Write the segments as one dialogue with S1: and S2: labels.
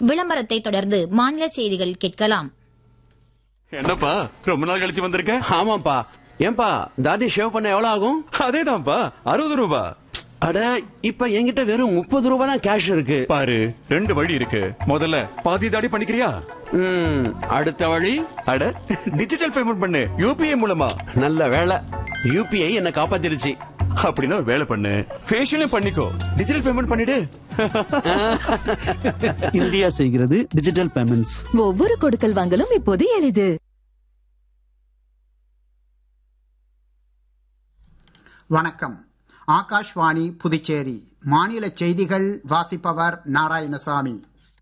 S1: விளம்பரத்தை தொடர்ந்து மாநில செய்திகள் கேட்கலாம்
S2: என்னப்பா ரொம்ப நாள் கழிச்சு வந்திருக்க
S3: ஆமாப்பா ஏன்பா தாடி ஷேவ் பண்ண எவ்வளவு ஆகும்
S2: அதேதான்ப்பா அறுபது ரூபா
S3: அட இப்ப என்கிட்ட வெறும் முப்பது ரூபாய் தான் கேஷ் இருக்கு
S2: பாரு ரெண்டு வழி இருக்கு முதல்ல பாதி தாடி பண்ணிக்கிறியா
S3: ம், அடுத்த வழி
S2: அட டிஜிட்டல் பேமெண்ட் பண்ணு யூபிஐ மூலமா
S3: நல்ல வேலை யூபிஐ என்ன காப்பாத்திருச்சு
S2: அப்படின்னா ஒரு வேலை பண்ணு ஃபேஷியலும் பண்ணிக்கோ டிஜிட்டல் பேமெண்ட் பண்ணிடு
S4: இந்தியா செய்கிறது டிஜிட்டல் பேமெண்ட்ஸ்
S5: ஒவ்வொரு கொடுக்கல் வாங்கலும் இப்போது எளிது
S6: வணக்கம் ஆகாஷ்வாணி புதுச்சேரி மாநில செய்திகள் வாசிப்பவர் நாராயணசாமி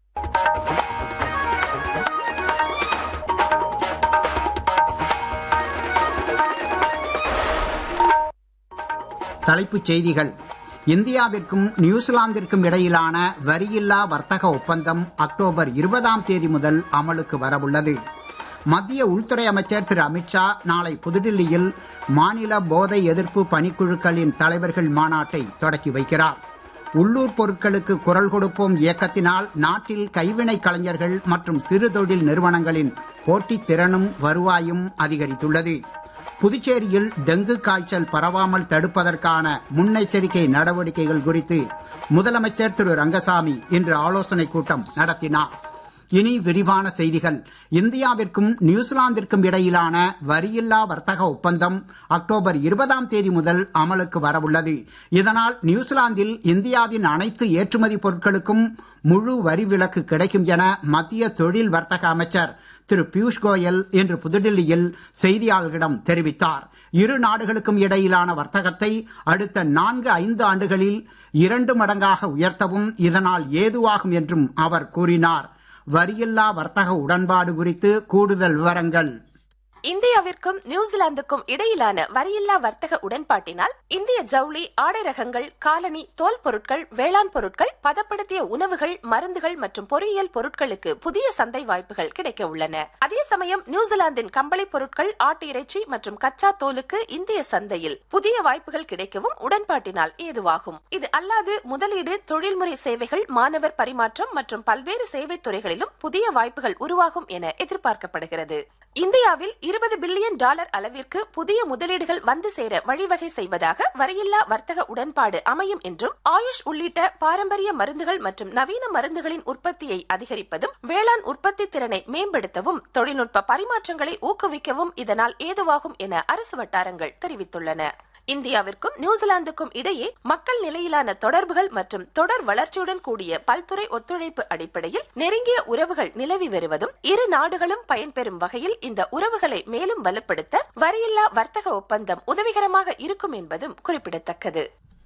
S6: தலைப்புச் செய்திகள் இந்தியாவிற்கும் நியூசிலாந்திற்கும் இடையிலான வரியில்லா வர்த்தக ஒப்பந்தம் அக்டோபர் இருபதாம் தேதி முதல் அமலுக்கு வரவுள்ளது மத்திய உள்துறை அமைச்சர் திரு அமித்ஷா நாளை புதுடில்லியில் மாநில போதை எதிர்ப்பு பணிக்குழுக்களின் தலைவர்கள் மாநாட்டை தொடக்கி வைக்கிறார் உள்ளூர் பொருட்களுக்கு குரல் கொடுப்போம் இயக்கத்தினால் நாட்டில் கைவினை கலைஞர்கள் மற்றும் சிறு தொழில் நிறுவனங்களின் போட்டித் திறனும் வருவாயும் அதிகரித்துள்ளது புதுச்சேரியில் டெங்கு காய்ச்சல் பரவாமல் தடுப்பதற்கான முன்னெச்சரிக்கை நடவடிக்கைகள் குறித்து முதலமைச்சர் திரு ரங்கசாமி இன்று ஆலோசனைக் கூட்டம் நடத்தினார் இனி விரிவான செய்திகள் இந்தியாவிற்கும் நியூசிலாந்திற்கும் இடையிலான வரியில்லா வர்த்தக ஒப்பந்தம் அக்டோபர் இருபதாம் தேதி முதல் அமலுக்கு வரவுள்ளது இதனால் நியூசிலாந்தில் இந்தியாவின் அனைத்து ஏற்றுமதி பொருட்களுக்கும் முழு வரி விலக்கு கிடைக்கும் என மத்திய தொழில் வர்த்தக அமைச்சர் திரு பியூஷ் கோயல் இன்று புதுடில்லியில் செய்தியாளர்களிடம் தெரிவித்தார் இரு நாடுகளுக்கும் இடையிலான வர்த்தகத்தை அடுத்த நான்கு ஐந்து ஆண்டுகளில் இரண்டு மடங்காக உயர்த்தவும் இதனால் ஏதுவாகும் என்றும் அவர் கூறினார் வரியில்லா வர்த்தக உடன்பாடு குறித்து கூடுதல் விவரங்கள்
S7: இந்தியாவிற்கும் நியூசிலாந்துக்கும் இடையிலான வரியில்லா வர்த்தக உடன்பாட்டினால் இந்திய ஜவுளி ஆடை ரகங்கள் காலனி தோல் பொருட்கள் வேளாண் பொருட்கள் பதப்படுத்திய உணவுகள் மருந்துகள் மற்றும் பொறியியல் பொருட்களுக்கு புதிய சந்தை வாய்ப்புகள் கிடைக்க உள்ளன அதே சமயம் நியூசிலாந்தின் கம்பளி பொருட்கள் ஆட்டு இறைச்சி மற்றும் கச்சா தோலுக்கு இந்திய சந்தையில் புதிய வாய்ப்புகள் கிடைக்கவும் உடன்பாட்டினால் ஏதுவாகும் இது அல்லாது முதலீடு தொழில்முறை சேவைகள் மாணவர் பரிமாற்றம் மற்றும் பல்வேறு சேவைத் துறைகளிலும் புதிய வாய்ப்புகள் உருவாகும் என எதிர்பார்க்கப்படுகிறது இந்தியாவில் இருபது பில்லியன் டாலர் அளவிற்கு புதிய முதலீடுகள் வந்து சேர வழிவகை செய்வதாக வரியில்லா வர்த்தக உடன்பாடு அமையும் என்றும் ஆயுஷ் உள்ளிட்ட பாரம்பரிய மருந்துகள் மற்றும் நவீன மருந்துகளின் உற்பத்தியை அதிகரிப்பதும் வேளாண் உற்பத்தி திறனை மேம்படுத்தவும் தொழில்நுட்ப பரிமாற்றங்களை ஊக்குவிக்கவும் இதனால் ஏதுவாகும் என அரசு வட்டாரங்கள் தெரிவித்துள்ளன இந்தியாவிற்கும் நியூசிலாந்துக்கும் இடையே மக்கள் நிலையிலான தொடர்புகள் மற்றும் தொடர் வளர்ச்சியுடன் கூடிய பல்துறை ஒத்துழைப்பு அடிப்படையில் நெருங்கிய உறவுகள் நிலவி வருவதும் இரு நாடுகளும் பயன்பெறும் வகையில் இந்த உறவுகளை மேலும் வலுப்படுத்த வரியில்லா வர்த்தக ஒப்பந்தம் உதவிகரமாக இருக்கும் என்பதும் குறிப்பிடத்தக்கது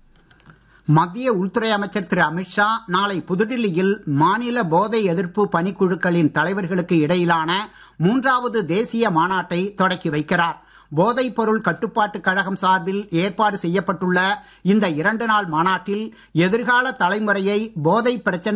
S6: மத்திய உள்துறை அமைச்சர் திரு அமித்ஷா நாளை புதுடில்லியில் மாநில போதை எதிர்ப்பு பணிக்குழுக்களின் தலைவர்களுக்கு இடையிலான மூன்றாவது தேசிய மாநாட்டை தொடக்கி வைக்கிறார் போதைப் பொருள் கட்டுப்பாட்டு கழகம் சார்பில் ஏற்பாடு செய்யப்பட்டுள்ள இந்த இரண்டு நாள் மாநாட்டில் எதிர்கால தலைமுறையை போதை பிரச்சனை